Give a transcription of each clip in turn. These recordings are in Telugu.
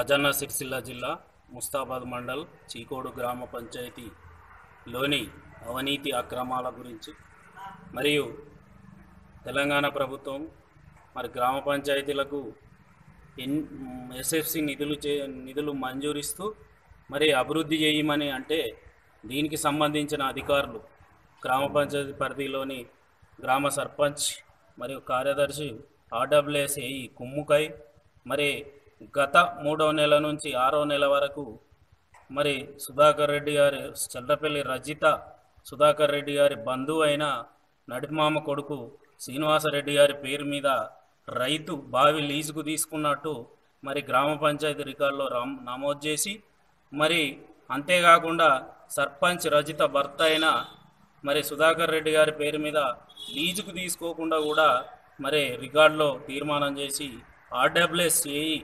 రాజన్న సిరిసిల్ల జిల్లా ముస్తాబాద్ మండల్ చీకోడు గ్రామ పంచాయతీలోని అవినీతి అక్రమాల గురించి మరియు తెలంగాణ ప్రభుత్వం మరి గ్రామ పంచాయతీలకు ఎన్ ఎస్ఎఫ్సి నిధులు చే నిధులు మంజూరిస్తూ మరి అభివృద్ధి చేయమని అంటే దీనికి సంబంధించిన అధికారులు గ్రామ పంచాయతీ పరిధిలోని గ్రామ సర్పంచ్ మరియు కార్యదర్శి ఆర్డబ్ల్యూఎస్ ఏఈ కుమ్ముకై మరి గత మూడవ నెల నుంచి ఆరో నెల వరకు మరి సుధాకర్ రెడ్డి గారి చల్లపల్లి రజిత సుధాకర్ రెడ్డి గారి బంధువు అయిన నడిమామ కొడుకు శ్రీనివాసరెడ్డి గారి పేరు మీద రైతు బావి లీజుకు తీసుకున్నట్టు మరి గ్రామ పంచాయతీ రికార్డులో రామ్ నమోదు చేసి మరి అంతేకాకుండా సర్పంచ్ రజిత భర్త అయిన మరి సుధాకర్ రెడ్డి గారి పేరు మీద లీజుకు తీసుకోకుండా కూడా మరి రికార్డులో తీర్మానం చేసి ఆర్డబ్ల్యూఎస్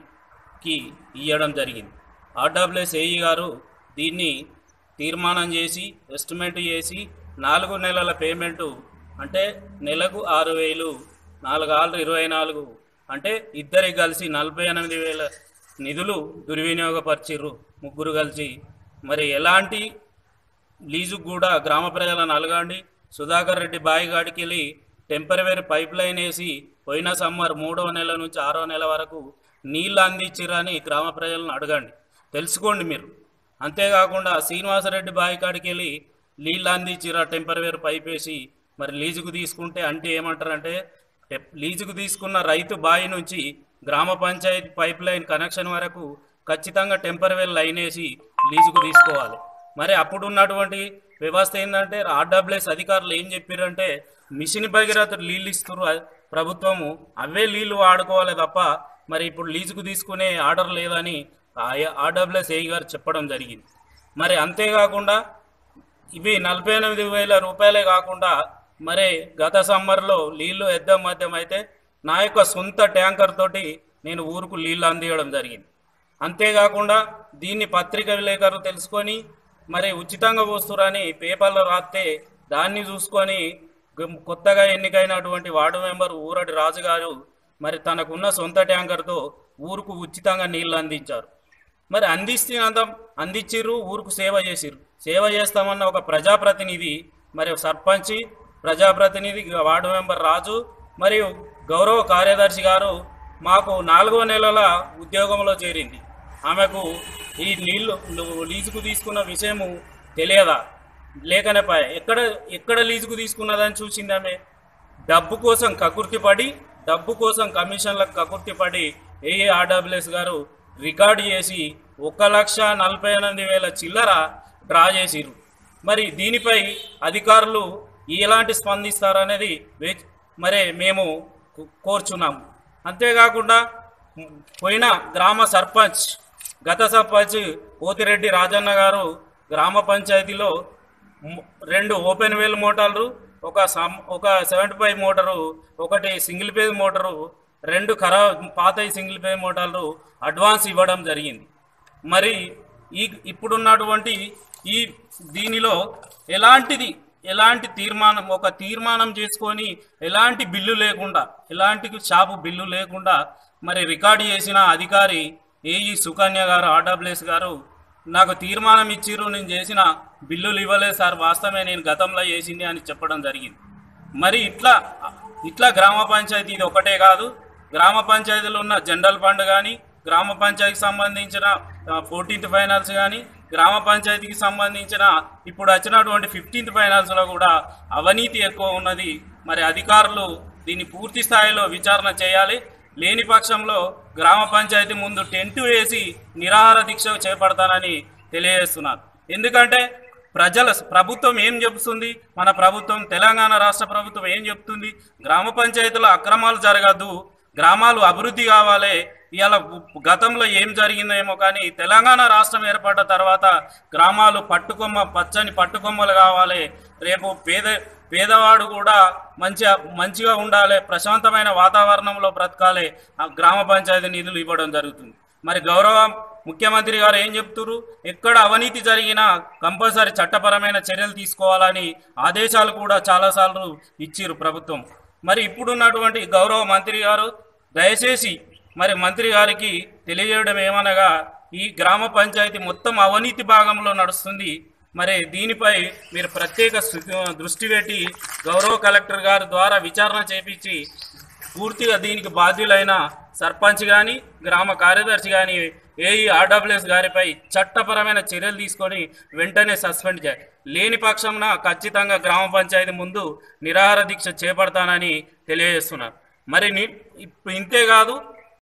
ఏఈకి ఇవ్వడం జరిగింది ఆర్డబ్ల్యూఎస్ ఏఈ గారు దీన్ని తీర్మానం చేసి ఎస్టిమేట్ చేసి నాలుగు నెలల పేమెంటు అంటే నెలకు ఆరు వేలు నాలుగు ఆరు ఇరవై నాలుగు అంటే ఇద్దరికి కలిసి నలభై ఎనిమిది వేల నిధులు దుర్వినియోగపరిచిర్రు ముగ్గురు కలిసి మరి ఎలాంటి లీజుకు కూడా గ్రామ ప్రజలను అలగండి సుధాకర్ రెడ్డి బాయిగాడికి వెళ్ళి టెంపరవరీ పైప్ లైన్ వేసి పోయిన సమ్మర్ మూడవ నెల నుంచి ఆరో నెల వరకు నీళ్ళు అందించిరని గ్రామ ప్రజలను అడగండి తెలుసుకోండి మీరు అంతేకాకుండా శ్రీనివాసరెడ్డి బాయికాడికి వెళ్ళి నీళ్ళు అందించిరా టెంపరవరీ పైప్ వేసి మరి లీజుకు తీసుకుంటే అంటే ఏమంటారంటే టెప్- లీజుకు తీసుకున్న రైతు బావి నుంచి గ్రామ పంచాయతీ పైప్ లైన్ కనెక్షన్ వరకు ఖచ్చితంగా టెంపరవరీ లైన్ వేసి లీజుకు తీసుకోవాలి మరి అప్పుడు ఉన్నటువంటి వ్యవస్థ ఏంటంటే ఆర్డబ్ల్యూఎస్ అధికారులు ఏం చెప్పారంటే మిషన్ భగీరథ నీళ్ళు ఇస్తున్నారు ప్రభుత్వము అవే నీళ్లు వాడుకోవాలి తప్ప మరి ఇప్పుడు లీజుకు తీసుకునే ఆర్డర్ లేదని ఆర్డబ్ల్యూఎస్ ఏఈ గారు చెప్పడం జరిగింది మరి అంతేకాకుండా ఇవి నలభై ఎనిమిది వేల రూపాయలే కాకుండా మరి గత సమ్మర్లో నీళ్లు ఎద్దం మధ్యం అయితే నా యొక్క సొంత ట్యాంకర్ తోటి నేను ఊరుకు నీళ్లు అందించడం జరిగింది అంతేకాకుండా దీన్ని పత్రిక విలేకరులు తెలుసుకొని మరి ఉచితంగా పోస్తురని పేపర్లో రాస్తే దాన్ని చూసుకొని గం- కొత్తగా ఎన్నికైనటువంటి వార్డు మెంబర్ ఊరటి రాజు గారు మరి తనకున్న సొంత ట్యాంకర్తో ఊరుకు ఉచితంగా నీళ్లు అందించారు మరి అందిస్తున్నంత అందించిర్రు ఊరుకు సేవ చేసిర్రు సేవ చేస్తామన్న ఒక ప్రజాప్రతినిధి మరి సర్పంచి ప్రజాప్రతినిధి వార్డు మెంబర్ రాజు మరియు గౌరవ కార్యదర్శి గారు మాకు నాలుగో నెలల ఉద్యోగంలో చేరింది ఆమెకు ఈ నీళ్లు నువ్వు లీజుకు తీసుకున్న విషయము తెలియదా లేకనే పాయే. ఎక్కడ ఎక్కడ లీజుకు తీసుకున్నదని చూసింది ఆమె డబ్బు కోసం కకుర్తి పడి డబ్బు కోసం కమిషన్లకు కకుర్తి పడి ఏఏ ఆర్డబ్ల్యూఎస్ గారు రికార్డు చేసి ఒక లక్ష నలభై ఎనిమిది వేల చిల్లర డ్రా చేసిర్రు మరి దీనిపై అధికారులు ఎలాంటి స్పందిస్తారనేది వే- మరే మేము కో- కోరుచున్నాము అంతేకాకుండా మ్, పోయిన గ్రామ సర్పంచ్ గత సర్పంచ్ పోతిరెడ్డి రాజన్న గారు గ్రామ పంచాయతీలో మ్, రెండు ఓపెన్ వేల్ మోటార్లు ఒక సమ్ ఒక సెవెంటీ ఫైవ్ మోటారు ఒకటి సింగిల్ పేజ్ మోటారు రెండు ఖరాబ్ పాత సింగిల్ పేజ్ మోటార్లు అడ్వాన్స్ ఇవ్వడం జరిగింది మరి ఈ ఇప్పుడున్నటువంటి ఈ దీనిలో ఎలాంటిది ఎలాంటి తీర్మానం ఒక తీర్మానం చేసుకొని ఎలాంటి బిల్లు లేకుండా ఎలాంటి షాపు బిల్లు లేకుండా మరి రికార్డు చేసిన అధికారి ఏఈ సుకన్య గారు ఆర్డబ్ల్యూఎస్ గారు నాకు తీర్మానం ఇచ్చిర్రు నేను చేసిన బిల్లులు ఇవ్వలేదు సార్ వాస్తవమే నేను గతంలో చేసింది అని చెప్పడం జరిగింది మరి ఇట్లా ఇట్లా గ్రామ పంచాయతీ ఇది ఒకటే కాదు గ్రామ పంచాయతీలో ఉన్న జనరల్ ఫండ్ కానీ గ్రామ పంచాయతీకి సంబంధించిన ఫోర్టీన్త్ ఫైనాన్స్ కానీ గ్రామ పంచాయతీకి సంబంధించిన ఇప్పుడు వచ్చినటువంటి ఫిఫ్టీన్త్ ఫైనాన్స్లో కూడా అవినీతి ఎక్కువ ఉన్నది మరి అధికారులు దీన్ని పూర్తి స్థాయిలో విచారణ చేయాలి లేని పక్షంలో గ్రామ పంచాయతీ ముందు టెంట్ వేసి నిరాహార దీక్ష చేపడతానని తెలియజేస్తున్నారు ఎందుకంటే ప్రజల ప్రభుత్వం ఏం చెబుతుంది మన ప్రభుత్వం తెలంగాణ రాష్ట్ర ప్రభుత్వం ఏం చెప్తుంది గ్రామ పంచాయతీలో అక్రమాలు జరగద్దు గ్రామాలు అభివృద్ధి కావాలి ఇవాళ గతంలో ఏం జరిగిందో ఏమో కానీ తెలంగాణ రాష్ట్రం ఏర్పడ్డ తర్వాత గ్రామాలు పట్టుకొమ్మ పచ్చని పట్టుకొమ్మలు కావాలి రేపు పేద పేదవాడు కూడా మంచిగా మంచిగా ఉండాలి ప్రశాంతమైన వాతావరణంలో బ్రతకాలి ఆ గ్రామ పంచాయతీ నిధులు ఇవ్వడం జరుగుతుంది మరి గౌరవ ముఖ్యమంత్రి గారు ఏం చెప్తున్నారు ఎక్కడ అవినీతి జరిగినా కంపల్సరీ చట్టపరమైన చర్యలు తీసుకోవాలని ఆదేశాలు కూడా చాలాసార్లు ఇచ్చిర్రు ప్రభుత్వం మరి ఇప్పుడున్నటువంటి గౌరవ మంత్రి గారు దయచేసి మరి మంత్రి గారికి తెలియజేయడం ఏమనగా ఈ గ్రామ పంచాయతీ మొత్తం అవినీతి భాగంలో నడుస్తుంది మరి దీనిపై మీరు ప్రత్యేక సు- దృష్టి పెట్టి గౌరవ కలెక్టర్ గారి ద్వారా విచారణ చేపించి పూర్తిగా దీనికి బాధ్యులైన సర్పంచ్ కానీ గ్రామ కార్యదర్శి కానీ ఏఈ ఆర్డబ్ల్యూఎస్ గారిపై చట్టపరమైన చర్యలు తీసుకొని వెంటనే సస్పెండ్ చేయాలి లేని పక్షంన ఖచ్చితంగా గ్రామ పంచాయతీ ముందు నిరాహార దీక్ష చేపడతానని తెలియజేస్తున్నారు మరి ని- ఇప్పు- ఇంతే కాదు